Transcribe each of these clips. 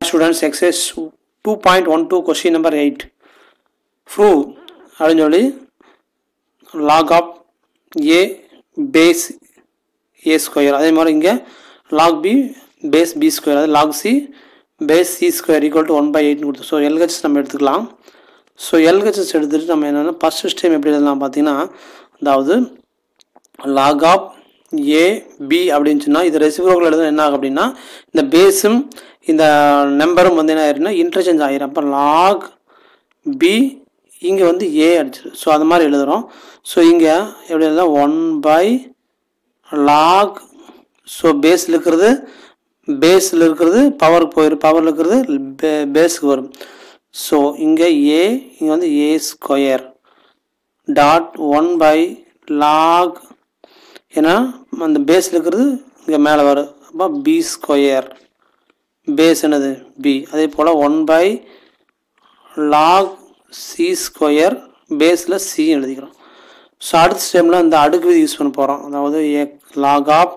students exercise two point one two question number eight prove அப்படின்னு சொல்லி log of A base A square அதே மாதிரி இங்கே log B base B square அதாவது log C base C square equal to one by எயிட்னு கொடுத்து so LH நம்ம எடுத்துக்கலாம் ஸோ எல்ஹெச்எஸ் எடுத்துகிட்டு நம்ம என்னென்னா ஃபஸ்ட் ஸ்டெம் எப்படி எழுதலாம் பார்த்தீங்கன்னா அதாவது லாக் ஆஃப் ஏ பி அப்படின்னு சொன்னால் இது ரெசிபிரோக்கில் எழுத என்ன ஆகும் அப்படின்னா இந்த பேஸும் இந்த நம்பரும் வந்து என்ன ஆயிருன்னா இன்டர்சேஞ்ச் ஆகிரும் அப்போ லாக் பி இங்கே வந்து ஏ அடிச்சிரு ஸோ அது மாதிரி எழுதுகிறோம் ஸோ இங்கே எப்படி எழுதலாம் ஒன் பை லாக் ஸோ பேஸில் இருக்கிறது பேஸில் இருக்கிறது பவருக்கு போயிடும் பவரில் இருக்கிறது பே பேஸுக்கு வரும் ஸோ இங்கே ஏ இங்கே வந்து A square dot one by log ஏன்னா அந்த பேஸில் இருக்கிறது இங்கே மேலே வரும் அப்போ பி ஸ்கொயர் பேஸ் என்னது பி அதே போல் one by log C square பேஸில் சி எழுதிக்கிறோம் ஸோ அடுத்த ஸ்டெப்பில் இந்த அடுக்கு விதி யூஸ் பண்ண போகிறோம் அதாவது log of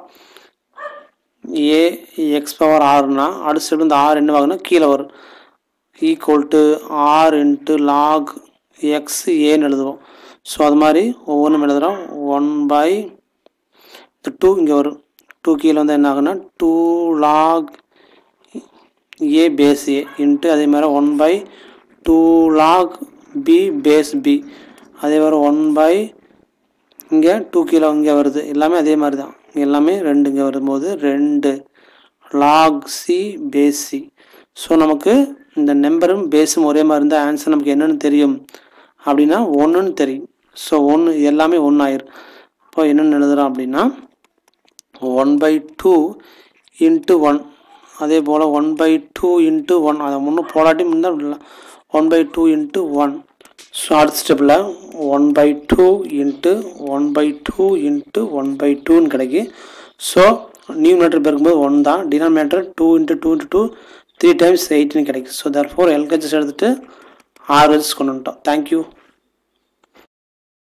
A X power ஆறுனா அடுத்த ஸ்டெப் இந்த ஆறு என்ன ஆகுனா கீழே வரும் equal to R into log X ஏன்னு எழுதுவோம் ஸோ அது மாதிரி ஒவ்வொன்றும் எழுதுகிறோம் ஒன் பை இந்த டூ இங்கே வரும் டூ கீழே வந்து என்ன ஆகுனா two log A base A into அதே மாதிரி one by two log B base B அதே மாதிரி ஒன் பை இங்கே டூ கீழே இங்கே வருது எல்லாமே அதே மாதிரி தான் எல்லாமே ரெண்டு இங்கே வரும்போது ரெண்டு log C base C so நமக்கு இந்த நம்பரும் பேஸும் ஒரே மாதிரி இருந்தால் ஆன்சர் நமக்கு என்னென்னு தெரியும் அப்படின்னா ஒன்றுன்னு தெரியும் ஸோ ஒன்று எல்லாமே ஒன்று ஆயிரும் இப்போ என்னென்னு எழுதுகிறோம் அப்படின்னா one by two into one அதே போல் one by two into one அதை முன்னும் போலாட்டி முன்னாடி விடலாம் one by two into one so அடுத்த ஸ்டெப்பில் one by two into one by two into one by டூன்னு கிடைக்கும் ஸோ நியூமினேட்டர் பெருக்கும்போது ஒன் தான் denominator two into two into two three times எயிட்னு கிடைக்கும் ஸோ தர் ஃபோர் எல்கேஜஸ் எடுத்துகிட்டு ஆறு வச்சு கொண்டு வந்துட்டோம் தேங்க்யூ